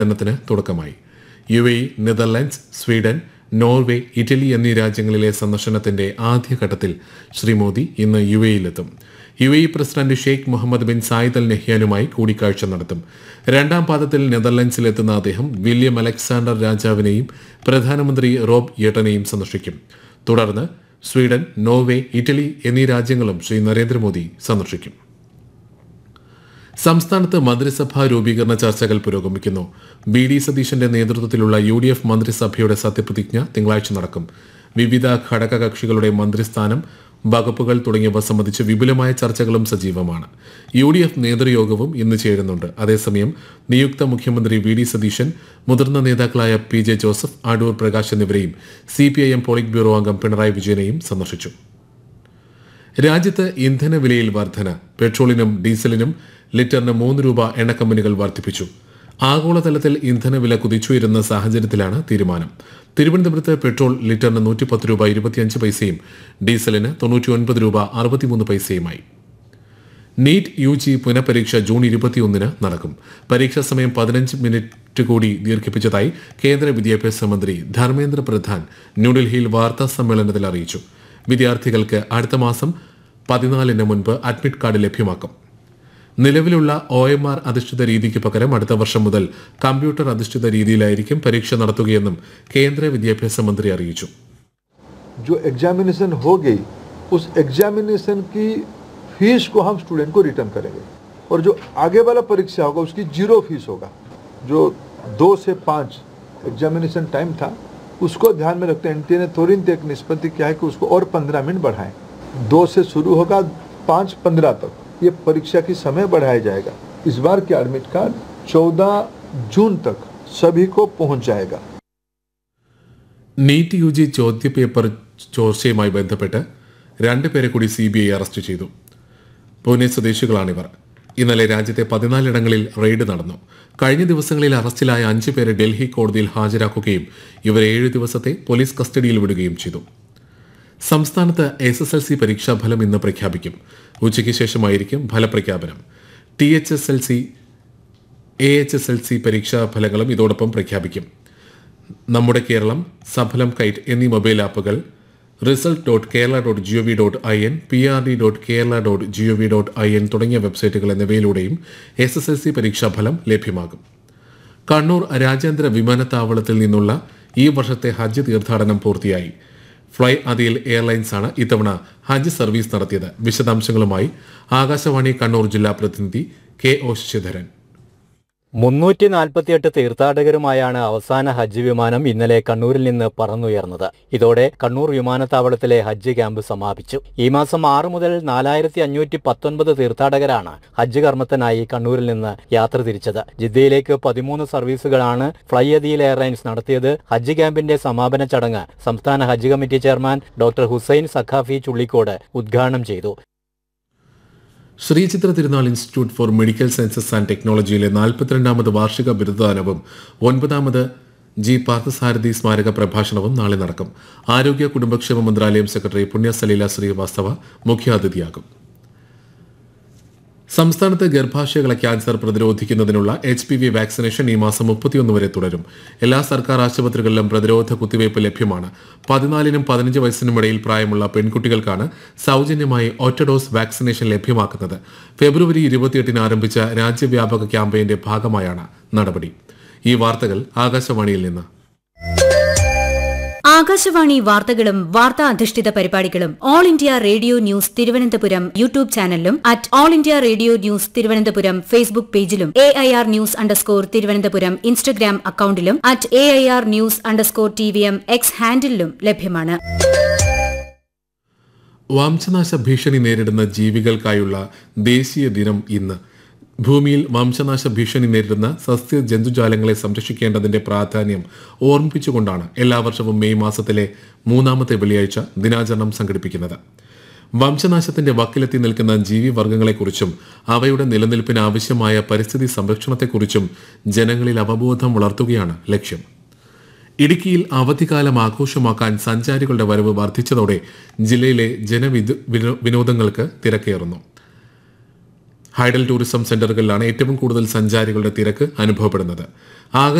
പര്യടനത്തിന് തുടക്കമായി U A Netherlands Sweden Norway Italy എന്നീ രാജ്യങ്ങളിലെ സന്ദർശനത്തിന്റെ ആദ്യഘട്ടത്തിൽ ശ്രീ മോദി ഇന്ന് യു എയിലെത്തും U A president Sheikh Mohamed bin Zayed Al നെഹ്യാനുമായി കൂടിക്കാഴ്ച നടത്തും രണ്ടാം പാദത്തിൽ നെതർലൻഡ്സിലെത്തുന്ന അദ്ദേഹം വില്യം അലക്സാണ്ടർ രാജാവിനെയും പ്രധാനമന്ത്രി റോബ് യെട്ടനെയും സന്ദർശിക്കും തുടർന്ന് സ്വീഡൻ നോർവേ ഇറ്റലി എന്നീ രാജ്യങ്ങളും ശ്രീ നരേന്ദ്രമോദി സന്ദർശിക്കും സംസ്ഥാനത്ത് മന്ത്രിസഭാ രൂപീകരണ ചർച്ചകൾ പുരോഗമിക്കുന്നു ബി ഡി സതീശന്റെ നേതൃത്വത്തിലുള്ള യു ഡി എഫ് മന്ത്രിസഭയുടെ സത്യപ്രതിജ്ഞ തിങ്കളാഴ്ച നടക്കും വിവിധ ഘടകകക്ഷികളുടെ മന്ത്രിസ്ഥാനം വകുപ്പുകൾ തുടങ്ങിയവ സംബന്ധിച്ച് വിപുലമായ ചർച്ചകളും സജീവമാണ് യു ഡി എഫ് നേതൃയോഗവും ഇന്ന് ചേരുന്നുണ്ട് അതേസമയം നിയുക്ത മുഖ്യമന്ത്രി വി ഡി സതീശൻ മുതിർന്ന നേതാക്കളായ പി ജെ ജോസഫ് അടൂർ പ്രകാശ് എന്നിവരെയും C P I M politburo അംഗം പിണറായി വിജയനെയും സന്ദർശിച്ചു രാജ്യത്ത് ഇന്ധന വിലയിൽ വർധന പെട്രോളിനും ഡീസലിനും ലിറ്ററിന് മൂന്ന് രൂപ എണ്ണക്കമ്പനികൾ വർദ്ധിപ്പിച്ചു ആഗോളതലത്തിൽ ഇന്ധനവില കുതിച്ചുയരുന്ന സാഹചര്യത്തിലാണ് തീരുമാനം തിരുവനന്തപുരത്ത് പെട്രോൾ ലിറ്ററിന് നൂറ്റിപ്പത്ത് രൂപ ഇരുപത്തിയഞ്ച് പൈസയും ഡീസലിന് തൊണ്ണൂറ്റിയൊൻപത് രൂപ അറുപത്തിമൂന്ന് പൈസയുമായി നീറ്റ് യു ജി പുനഃപരീക്ഷ ജൂൺ ഇരുപത്തിയൊന്നിന് നടക്കും പരീക്ഷാ സമയം പതിനഞ്ച് മിനിറ്റ് കൂടി ദീർഘിപ്പിച്ചതായി കേന്ദ്ര വിദ്യാഭ്യാസ മന്ത്രി ധർമ്മേന്ദ്ര പ്രധാൻ ന്യൂഡൽഹിയിൽ വാർത്താ സമ്മേളനത്തിൽ അറിയിച്ചു വിദ്യാർത്ഥികൾക്ക് അടുത്ത മാസം പതിനാലിന് മുൻപ് അഡ്മിറ്റ് കാർഡ് ലഭ്യമാക്കും നിലവിലുള്ള ഒ എം ആർ അധിഷ്ഠിത രീതിക്ക് പകരം അടുത്ത വർഷം മുതൽ കമ്പ്യൂട്ടർ അധിഷ്ഠിത രീതിയിലായിരിക്കും പരീക്ഷ നടത്തുകയെന്നും കേന്ദ്ര വിദ്യാഭ്യാസ മന്ത്രി അറിയിച്ചു जो एग्जामिनेशन हो गई उस एग्जामिनेशन की फीस को हम स्टूडेंट को रिटर्न करेंगे और जो आगे वाला परीक्षा होगा उसकी जीरो फीस होगा जो दो से पाँच एग्जामिनेशन टाइम था उसको ध्यान में रखते एन ने तुरंत एक निष्पत्ति किया है कि उसको और पंद्रह मिनट बढ़ाएं दो से शुरू होगा पाँच पंद्रह तक ये परीक्षा की समय बढ़ाया जाएगा इस बार के एडमिट कार्ड चौदह जून तक सभी को पहुंच जाएगा നീറ്റ് യു ജി ചോദ്യപേപ്പർ ചോർച്ചയുമായി ബന്ധപ്പെട്ട് രണ്ടുപേരെ കൂടി സി ബി ഐ അറസ്റ്റ് ചെയ്തു പൂനെ സ്വദേശികളാണിവർ ഇന്നലെ രാജ്യത്തെ പതിനാലിടങ്ങളിൽ റെയ്ഡ് നടന്നു കഴിഞ്ഞ ദിവസങ്ങളിൽ അറസ്റ്റിലായ അഞ്ചു പേരെ ഡൽഹി കോടതിയിൽ ഹാജരാക്കുകയും ഇവരെ ഏഴ് ദിവസത്തെ പോലീസ് കസ്റ്റഡിയിൽ വിടുകയും ചെയ്തു സംസ്ഥാനത്ത് എസ് എസ് എൽ സി പരീക്ഷാഫലം ഇന്ന് പ്രഖ്യാപിക്കും ഉച്ചയ്ക്ക് ശേഷമായിരിക്കും ഫലപ്രഖ്യാപനം T H S L C A H S L C പരീക്ഷാ ഫലങ്ങളും ഇതോടൊപ്പം പ്രഖ്യാപിക്കും നമ്മുടെ കേരളം സഫലം കൈറ്റ് എന്നീ മൊബൈൽ ആപ്പുകൾ result dot Kerala dot G O V dot I N P R D dot Kerala dot G O V dot I N തുടങ്ങിയ വെബ്സൈറ്റുകൾ എന്നിവയിലൂടെയും എസ് എസ് എൽ സി പരീക്ഷാഫലം ലഭ്യമാകും കണ്ണൂർ രാജ്യാന്തര വിമാനത്താവളത്തിൽ നിന്നുള്ള ഈ വർഷത്തെ ഹജ്ജ് തീർത്ഥാടനം പൂർത്തിയായി ഫ്ലൈ അതിൽ എയർലൈൻസാണ് ഇത്തവണ ഹജ്ജ് സർവീസ് നടത്തിയത് വിശദാംശങ്ങളുമായി ആകാശവാണി കണ്ണൂർ ജില്ലാ പ്രതിനിധി കെ ഒ ശശിധരൻ മുന്നൂറ്റി നാൽപ്പത്തിയെട്ട് തീർത്ഥാടകരുമായാണ് അവസാന ഹജ്ജ് വിമാനം ഇന്നലെ കണ്ണൂരിൽ നിന്ന് പറന്നുയർന്നത് ഇതോടെ കണ്ണൂർ വിമാനത്താവളത്തിലെ ഹജ്ജ് ക്യാമ്പ് സമാപിച്ചു ഈ മാസം ആറ് മുതൽ നാലായിരത്തി അഞ്ഞൂറ്റി പത്തൊൻപത് തീർത്ഥാടകരാണ് ഹജ്ജ് കർമ്മത്തിനായി കണ്ണൂരിൽ നിന്ന് യാത്ര തിരിച്ചത് ജിദ്ദയിലേക്ക് പതിമൂന്ന് സർവീസുകളാണ് ഫ്ലൈ അദീൽ എയർലൈൻസ് നടത്തിയത് ഹജ്ജ് ക്യാമ്പിന്റെ സമാപന ചടങ്ങ് സംസ്ഥാന Hajj committee chairman doctor Hussain Saqafi Chullikode ഉദ്ഘാടനം ചെയ്തു Sreechitra Thirunal institute for medical sciences and ടെക്നോളജിയിലെ നാൽപ്പത്തിരണ്ടാമത് വാർഷിക ബിരുദദാനവും ഒൻപതാമത് ജി പാർത്ഥസാരഥി സ്മാരക പ്രഭാഷണവും നാളെ നടക്കും ആരോഗ്യ കുടുംബക്ഷേമ മന്ത്രാലയം സെക്രട്ടറി പുണ്യ സലീല ശ്രീവാസ്തവ മുഖ്യാതിഥിയാകും സംസ്ഥാനത്ത് ഗർഭാശയകളെ ക്യാൻസർ പ്രതിരോധിക്കുന്നതിനുള്ള എച്ച് പി വി വാക്സിനേഷൻ ഈ മാസം മുപ്പത്തിയൊന്ന് വരെ തുടരും എല്ലാ സർക്കാർ ആശുപത്രികളിലും പ്രതിരോധ കുത്തിവയ്പ് ലഭ്യമാണ് പതിനാലിനും പതിനഞ്ച് വയസ്സിനും ഇടയിൽ പ്രായമുള്ള പെൺകുട്ടികൾക്കാണ് സൗജന്യമായി ഒറ്റ ഡോസ് വാക്സിനേഷൻ ലഭ്യമാക്കുന്നത് ഫെബ്രുവരി ഇരുപത്തിയെട്ടിന് ആരംഭിച്ച രാജ്യവ്യാപക ക്യാമ്പയിന്റെ ഭാഗമായാണ് നടപടി ഈ വാർത്തകൾ ആകാശവാണിയിൽ നിന്ന് ആകാശവാണി വാർത്തകളും വാർത്താ അധിഷ്ഠിത പരിപാടികളും all India radio news Thiruvananthapuram YouTube ചാനലിലും at all India radio news Thiruvananthapuram Facebook പേജിലും A I R news underscore Thiruvananthapuram Instagram അക്കൌണ്ടിലും at A I R news underscore T V M X ഹാൻഡിലും ലഭ്യമാണ് വംശനാശ ഭീഷണി നേരിടുന്ന ജീവികൾക്കായുള്ള ദേശീയ ദിനം ഇന്ന് ഭൂമിയിൽ വംശനാശ ഭീഷണി നേരിടുന്ന സസ്യ ജന്തുജാലങ്ങളെ സംരക്ഷിക്കേണ്ടതിന്റെ പ്രാധാന്യം ഓർമ്മിപ്പിച്ചുകൊണ്ടാണ് എല്ലാ വർഷവും മെയ് മാസത്തിലെ മൂന്നാമത്തെ വെള്ളിയാഴ്ച ദിനാചരണം സംഘടിപ്പിക്കുന്നത് വംശനാശത്തിന്റെ വക്കിലെത്തി നിൽക്കുന്ന ജീവിവർഗങ്ങളെക്കുറിച്ചും അവയുടെ നിലനിൽപ്പിന് ആവശ്യമായ പരിസ്ഥിതി സംരക്ഷണത്തെക്കുറിച്ചും ജനങ്ങളിൽ അവബോധം വളർത്തുകയാണ് ലക്ഷ്യം ഇടുക്കിയിൽ അവധിക്കാലം ആഘോഷമാക്കാൻ സഞ്ചാരികളുടെ വരവ് വർദ്ധിച്ചതോടെ ജില്ലയിലെ ജനവിനോദങ്ങൾക്ക് തിരക്കേറുന്നു ഹൈഡൽ ടൂറിസം സെന്ററുകളിലാണ് ഏറ്റവും കൂടുതൽ സഞ്ചാരികളുടെ തിരക്ക് അനുഭവപ്പെടുന്നത് ആകെ